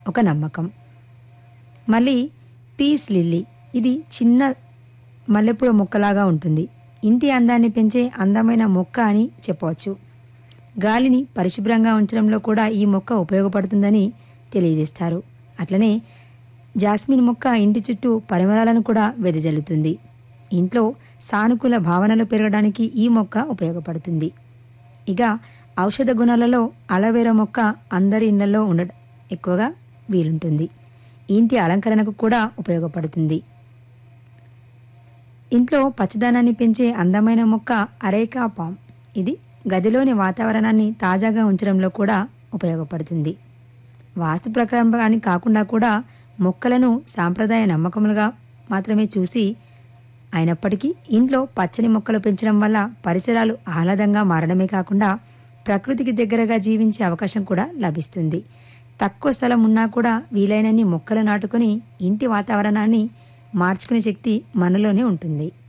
ఒక నమ్మకం మళ్ళీ పీస్ లిల్లీ ఇది చిన్న మల్లెపూల మొక్కలాగా ఉంటుంది ఇంటి అందాన్ని పెంచే అందమైన మొక్క అని చెప్పవచ్చు గాలిని పరిశుభ్రంగా ఉంచడంలో కూడా ఈ మొక్క ఉపయోగపడుతుందని తెలియజేస్తారు అట్లనే జాస్మిన్ మొక్క ఇంటి చుట్టూ పరిమళాలను కూడా వెదజల్లుతుంది ఇంట్లో సానుకూల భావనలు పెరగడానికి ఈ మొక్క ఉపయోగపడుతుంది ఇక ఔషధ గుణాలలో అలవేరా మొక్క అందరి ఇళ్లలో ఉండడం ఎక్కువగా వీలుంటుంది ఇంటి అలంకరణకు కూడా ఉపయోగపడుతుంది ఇంట్లో పచ్చదనాన్ని పెంచే అందమైన మొక్క అరేకా పామ్ ఇది గదిలోని వాతావరణాన్ని తాజాగా ఉంచడంలో కూడా ఉపయోగపడుతుంది వాస్తు ప్రకారం కాకుండా కూడా మొక్కలను సాంప్రదాయ నమ్మకములుగా మాత్రమే చూసి అయినప్పటికీ ఇంట్లో పచ్చని మొక్కలు పెంచడం వల్ల పరిసరాలు ఆహ్లాదంగా మారడమే కాకుండా ప్రకృతికి దగ్గరగా జీవించే అవకాశం కూడా లభిస్తుంది తక్కువ స్థలం ఉన్నా కూడా వీలైనన్ని మొక్కలు నాటుకొని ఇంటి వాతావరణాన్ని మార్చుకునే శక్తి మనలోనే ఉంటుంది